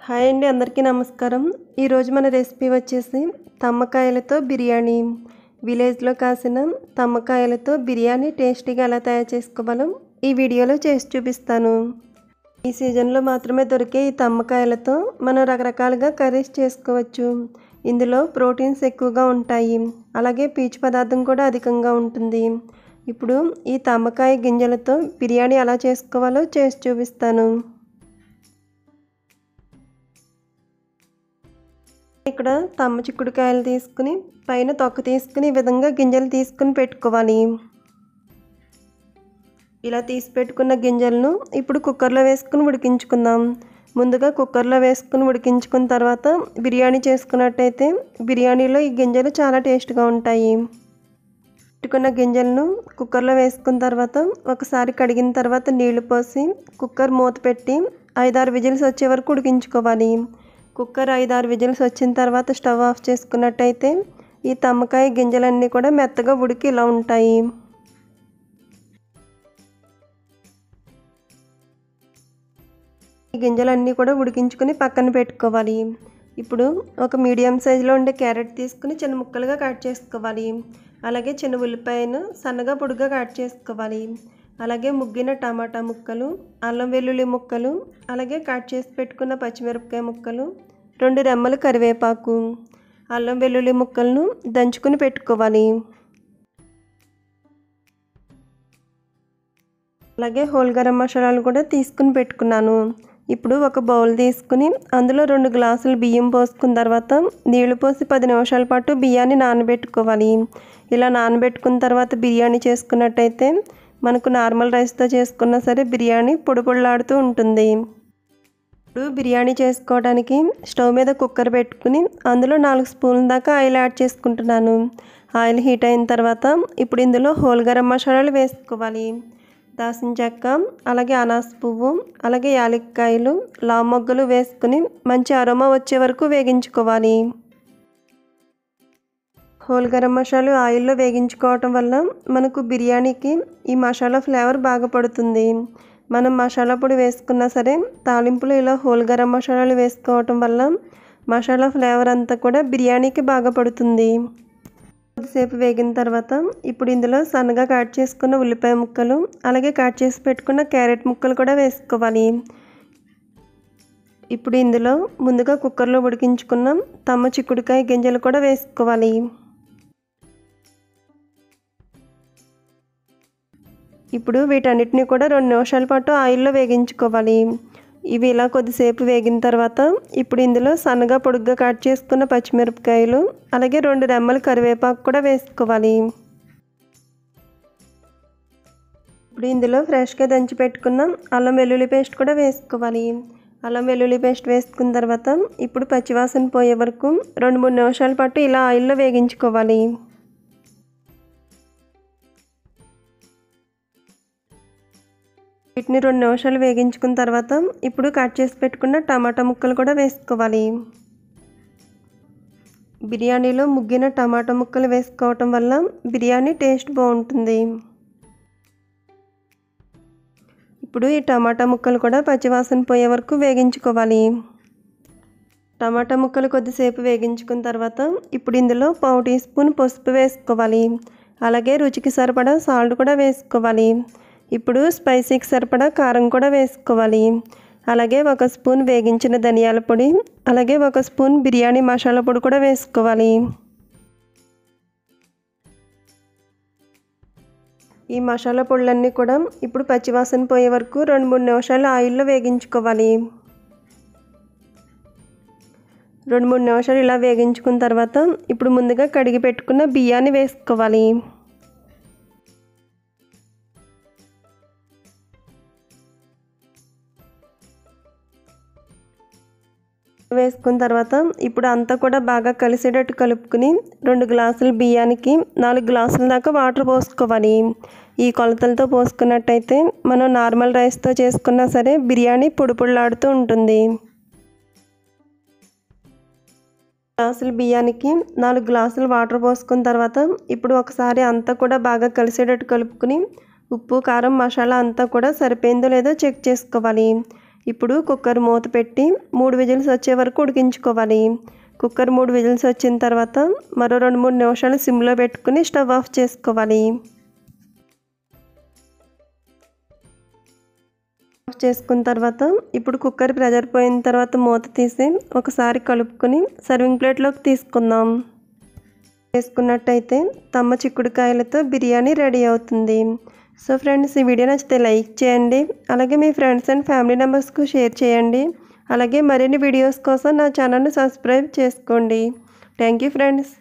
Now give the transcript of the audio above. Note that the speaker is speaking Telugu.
హాయ్ అండి అందరికీ నమస్కారం ఈరోజు మన రెసిపీ వచ్చేసి తమ్మకాయలతో బిర్యానీ విలేజ్లో కాసిన తమ్మకాయలతో బిర్యానీ టేస్టీగా ఎలా తయారు చేసుకోవాలో ఈ వీడియోలో చేసి చూపిస్తాను ఈ సీజన్లో మాత్రమే దొరికే ఈ తమ్మకాయలతో మనం రకరకాలుగా కర్రీస్ చేసుకోవచ్చు ఇందులో ప్రోటీన్స్ ఎక్కువగా ఉంటాయి అలాగే పీచు పదార్థం కూడా అధికంగా ఉంటుంది ఇప్పుడు ఈ తమ్మకాయ గింజలతో బిర్యానీ ఎలా చేసుకోవాలో చేసి చూపిస్తాను ఇక్కడ తమ్మ చిక్కుడుకాయలు తీసుకుని పైన తొక్క తీసుకుని ఈ విధంగా గింజలు తీసుకుని పెట్టుకోవాలి ఇలా తీసి పెట్టుకున్న గింజలను ఇప్పుడు కుక్కర్లో వేసుకుని ఉడికించుకుందాం ముందుగా కుక్కర్లో వేసుకుని ఉడికించుకున్న తర్వాత బిర్యానీ చేసుకున్నట్టయితే బిర్యానీలో ఈ గింజలు చాలా టేస్ట్గా ఉంటాయి పెట్టుకున్న గింజలను కుక్కర్లో వేసుకున్న తర్వాత ఒకసారి కడిగిన తర్వాత నీళ్లు పోసి కుక్కర్ మూత పెట్టి ఐదారు విజిల్స్ వచ్చే వరకు ఉడికించుకోవాలి కుక్కర్ ఐదారు విజిల్స్ వచ్చిన తర్వాత స్టవ్ ఆఫ్ చేసుకున్నట్టయితే ఈ తమ్మకాయ గింజలన్నీ కూడా మెత్తగా ఉడికి ఇలా ఉంటాయి ఈ గింజలన్నీ కూడా ఉడికించుకొని పక్కన పెట్టుకోవాలి ఇప్పుడు ఒక మీడియం సైజులో ఉండే క్యారెట్ తీసుకుని చిన్న ముక్కలుగా కట్ చేసుకోవాలి అలాగే చిన్న ఉల్లిపాయను సన్నగా పొడుగా కట్ చేసుకోవాలి అలాగే ముగ్గిన టమాటా ముక్కలు అల్లం వెల్లుల్లి ముక్కలు అలాగే కట్ చేసి పెట్టుకున్న పచ్చిమిరపకాయ ముక్కలు రెండు రెమ్మలు కరివేపాకు అల్లం వెల్లుల్లి ముక్కలను దంచుకుని పెట్టుకోవాలి అలాగే హోల్ గరం మసాలాలు కూడా తీసుకుని పెట్టుకున్నాను ఇప్పుడు ఒక బౌల్ తీసుకుని అందులో రెండు గ్లాసులు బియ్యం పోసుకున్న తర్వాత నీళ్లు పోసి పది నిమిషాల పాటు బియ్యాన్ని నానబెట్టుకోవాలి ఇలా నానబెట్టుకున్న తర్వాత బిర్యానీ చేసుకున్నట్టయితే మనకు నార్మల్ రైస్తో చేసుకున్నా సరే బిర్యానీ పొడి పొడిలాడుతూ ఉంటుంది ఇప్పుడు బిర్యానీ చేసుకోవడానికి స్టవ్ మీద కుక్కర్ పెట్టుకుని అందులో నాలుగు స్పూన్ల దాకా ఆయిల్ యాడ్ చేసుకుంటున్నాను ఆయిల్ హీట్ అయిన తర్వాత ఇప్పుడు ఇందులో హోల్ గరం మసాలాలు వేసుకోవాలి దాసిన చెక్క అలాగే అనాస పువ్వు అలాగే యాలక్కాయలు లావు మొగ్గలు వేసుకుని మంచి అరోమా వచ్చే వరకు వేగించుకోవాలి హోల్ గరం మసాలా ఆయిల్లో వేగించుకోవటం వల్ల మనకు బిర్యానీకి ఈ మసాలా ఫ్లేవర్ బాగా పడుతుంది మనం మసాలా పొడి వేసుకున్నా సరే తాలింపులో ఇలా హోల్ గరం మసాలాలు వేసుకోవటం వల్ల మసాలా ఫ్లేవర్ అంతా కూడా బిర్యానీకి బాగా పడుతుంది కొద్దిసేపు వేగిన తర్వాత ఇప్పుడు ఇందులో సన్నగా కట్ చేసుకున్న ఉల్లిపాయ ముక్కలు అలాగే కట్ చేసి పెట్టుకున్న క్యారెట్ ముక్కలు కూడా వేసుకోవాలి ఇప్పుడు ఇందులో ముందుగా కుక్కర్లో ఉడికించుకున్న తమ్మ చిక్కుడుకాయ గింజలు కూడా వేసుకోవాలి ఇప్పుడు వీటన్నిటిని కూడా రెండు నిమిషాల పాటు ఆయిల్లో వేగించుకోవాలి ఇవి ఇలా కొద్దిసేపు వేగిన తర్వాత ఇప్పుడు ఇందులో సన్నగా పొడుగ్గా కట్ చేసుకున్న పచ్చిమిరపకాయలు అలాగే రెండు రెమ్మలు కరివేపాకు కూడా వేసుకోవాలి ఇప్పుడు ఇందులో ఫ్రెష్గా దంచి పెట్టుకున్న అల్లం వెల్లుల్లి పేస్ట్ కూడా వేసుకోవాలి అల్లం వెల్లుల్లి పేస్ట్ వేసుకున్న తర్వాత ఇప్పుడు పచ్చివాసన పోయే వరకు రెండు మూడు నిమిషాల పాటు ఇలా ఆయిల్లో వేగించుకోవాలి వీటిని రెండు నిమిషాలు వేగించుకున్న తర్వాత ఇప్పుడు కట్ చేసి పెట్టుకున్న టమాటా ముక్కలు కూడా వేసుకోవాలి బిర్యానీలో ముగ్గిన టమాటా ముక్కలు వేసుకోవటం వల్ల బిర్యానీ టేస్ట్ బాగుంటుంది ఇప్పుడు ఈ టమాటా ముక్కలు కూడా పచ్చివాసన పోయే వరకు వేగించుకోవాలి టమాటా ముక్కలు కొద్దిసేపు వేగించుకున్న తర్వాత ఇప్పుడు ఇందులో పావు టీ స్పూన్ పసుపు వేసుకోవాలి అలాగే రుచికి సరిపడా సాల్ట్ కూడా వేసుకోవాలి ఇప్పుడు స్పైసీకి సరిపడా కారం కూడా వేసుకోవాలి అలాగే ఒక స్పూన్ వేగించిన ధనియాల పొడి అలాగే ఒక స్పూన్ బిర్యానీ మసాలా పొడి కూడా వేసుకోవాలి ఈ మసాలా పొడులన్నీ కూడా ఇప్పుడు పచ్చివాసన పోయే వరకు రెండు మూడు నిమిషాలు ఆయిల్లో వేగించుకోవాలి రెండు మూడు నిమిషాలు ఇలా వేగించుకున్న తర్వాత ఇప్పుడు ముందుగా కడిగి పెట్టుకున్న బియ్యాన్ని వేసుకోవాలి వేసుకున్న తర్వాత ఇప్పుడు అంతా కూడా బాగా కలిసేటట్టు కలుపుకుని రెండు గ్లాసుల బియ్యానికి నాలుగు గ్లాసుల దాకా వాటర్ పోసుకోవాలి ఈ కొలతలతో పోసుకున్నట్టయితే మనం నార్మల్ రైస్తో చేసుకున్నా సరే బిర్యానీ పొడి పొడిలాడుతూ ఉంటుంది గ్లాసుల బియ్యానికి నాలుగు గ్లాసులు వాటర్ పోసుకున్న తర్వాత ఇప్పుడు ఒకసారి అంతా కూడా బాగా కలిసేటట్టు కలుపుకుని ఉప్పు కారం మసాలా అంతా కూడా సరిపోయిందో లేదో చెక్ చేసుకోవాలి ఇప్పుడు కుక్కర్ మూత పెట్టి మూడు విజిల్స్ వచ్చే వరకు ఉడికించుకోవాలి కుక్కర్ మూడు విజిల్స్ వచ్చిన తర్వాత మరో రెండు మూడు నిమిషాలు సిమ్లో పెట్టుకుని స్టవ్ ఆఫ్ చేసుకోవాలి ఆఫ్ చేసుకున్న తర్వాత ఇప్పుడు కుక్కర్ ప్రెజర్ పోయిన తర్వాత మూత తీసి ఒకసారి కలుపుకొని సర్వింగ్ ప్లేట్లోకి తీసుకుందాం చేసుకున్నట్టయితే తమ్మ చిక్కుడుకాయలతో బిర్యానీ రెడీ అవుతుంది సో ఫ్రెండ్స్ ఈ వీడియో నచ్చితే లైక్ చేయండి అలాగే మీ ఫ్రెండ్స్ అండ్ ఫ్యామిలీ మెంబర్స్కు షేర్ చేయండి అలాగే మరిన్ని వీడియోస్ కోసం నా ఛానల్ని సబ్స్క్రైబ్ చేసుకోండి థ్యాంక్ యూ ఫ్రెండ్స్